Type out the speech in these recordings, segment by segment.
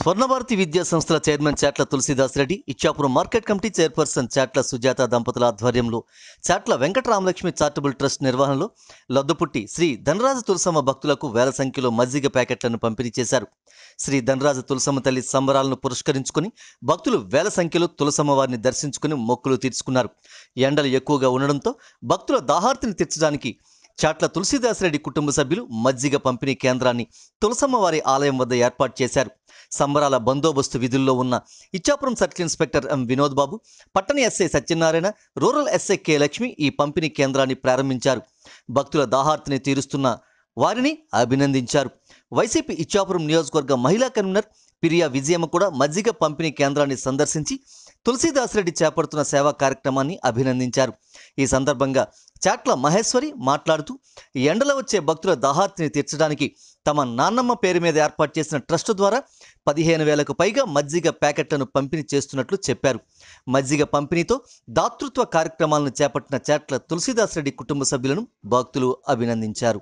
స్వర్ణభారతి విద్యా సంస్థల chairman Chatla Tulasidas Reddy Ichchapuram market committee chairperson Chatla Sujatha దంపతుల ఆధ్వర్యంలో చాట్ల వెంకటరామలక్ష్మి చారిటబుల్ ట్రస్ట్ నిర్వహణలో లద్దుపుట్టి శ్రీ ధనరాజ తులసమ్మ భక్తులకు వేల సంఖ్యలో మజ్జిగ ప్యాకెట్లను పంపిణీ చేశారు శ్రీ ధనరాజ తులసమ్మ తల్లి సంబరాలను పురస్కరించుకుని భక్తులు వేల సంఖ్యలో తులసమ్మ వారిని దర్శించుకుని మొక్కులు తీర్చుకున్నారు ఎండలు ఎక్కువగా ఉండడంతో భక్తుల దాహార్తిని తీర్చడానికి చాట్ల తులసీదాసరెడ్డి కుటుంబ సభ్యులు మజ్జిగ పంపిణీ కేంద్రాన్ని తులసమ్మ వారి ఆలయం వద్ద ఏర్పాటు చేశారు సంబరాల బందోబస్తు విధుల్లో ఉన్న Ichchapuram circle inspector M Vinod Babu పట్టణ SI Satyanarayana rural SI K Lakshmi ఈ పంపిణీ కేంద్రాన్ని ప్రారంభించారు భక్తుల దాహార్తిని తీరుస్తున్న వారిని అభినందించారు వైసీపీ ఇచ్చాపురం నియోజకవర్గ మహిళా కన్వీనర్ పిరియా విజయమ్మ కూడా మజ్జిగ పంపిణీ కేంద్రాన్ని సందర్శించి తులసీదాసరెడ్డి చేపడుతున్న సేవా కార్యక్రమాన్ని అభినందించారు ఈ సందర్భంగా చాట్ల మహేశ్వరి మాట్లాడుతూ ఎండలో వచ్చే భక్తుల దాహార్తిని తీర్చడానికి తమ నాన్నమ్మ పేరు మీద ఏర్పాటు చేసిన ట్రస్ట్ ద్వారా పదిహేను వేలకు పైగా మజ్జిగ ప్యాకెట్లను పంపిణీ చేస్తున్నట్లు చెప్పారు మజ్జిగ పంపిణీతో దాతృత్వ కార్యక్రమాలను చేపట్టిన చాట్ల తులసీదాసరెడ్డి కుటుంబ సభ్యులను భక్తులు అభినందించారు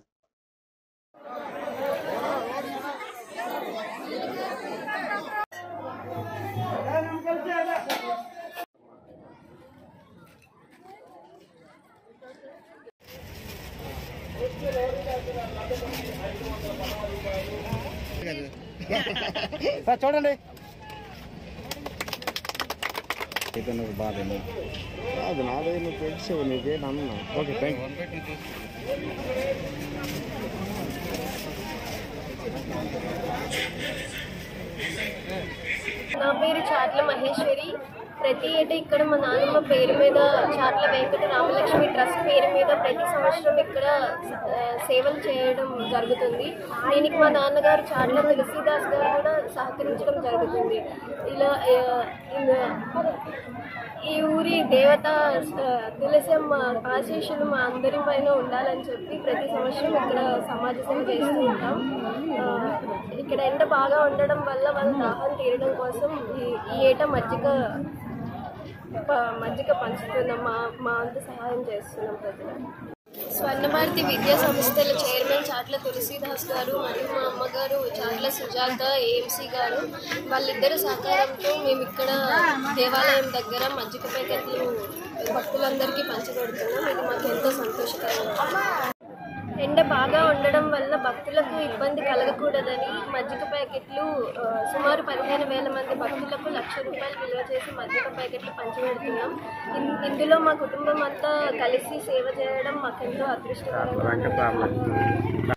సార్ చూడండి ఇతను బాధేమో కాదు నాదే నువ్వు తెలుసు నీకే నమ్మ ఓకే థ్యాంక్ నా పేరు చాట్ల మహేశ్వరి ప్రతి ఏటా ఇక్కడ మా నాన్నమ్మ పేరు మీద చాట్ల వెంకట రామలక్ష్మి ట్రస్ట్ పేరు మీద ప్రతి సంవత్సరం ఇక్కడ ఆ, సేవలు చేయడం జరుగుతుంది దీనికి మా నాన్నగారు చాట్ల తులసీదాస్ గారు కూడా సహకరించడం జరుగుతుంది ఇలా ఆ, ఇలా ఈ ఊరి దేవత ఆ, తులసమ్మ ఆశీస్సులు మా అందరి పైన ఉండాలని చెప్పి ప్రతి సంవత్సరం ఇక్కడ సమాజ సేవ చేస్తూ ఉంటాం ఆ, ఇక్కడ ఎండ బాగా ఉండడం వల్ల వాళ్ళ దాహం తీరడం కోసం ఈ ఈ ఏటా మజ్జిగ ప- మజ్జిగ పంచుతున్నాం మా మా అంత సహాయం చేస్తున్నాం ప్రజలకు స్వర్ణభారతి విద్యా సంస్థల చైర్మన్ చాట్ల తులసీదాస్ గారు మరియు మా అమ్మగారు చాట్ల సుజాత ఏఎంసీ గారు వాళ్ళిద్దరు సహకారంతో మేము ఇక్కడ దేవాలయం దగ్గర మజ్జిగ ప్యాకెట్లు భక్తులందరికీ పంచిపెడుతున్నాం ఇది మాకు ఎంతో సంతోషకరంగా ఎండ బాగా ఉండడం వల్ల భక్తులకు ఇబ్బంది కలగకూడదని మజ్జిగ ప్యాకెట్లు ఆ, సుమారు పదిహేను వేల మంది భక్తులకు లక్ష రూపాయలు విలువ చేసి మజ్జిగ ప్యాకెట్లు పంచిపెడుతున్నాం ఇన్- ఇందులో మా కుటుంబం అంతా కలిసి సేవ చేయడం మాకెంతో అదృష్టకరంగా ఉంది.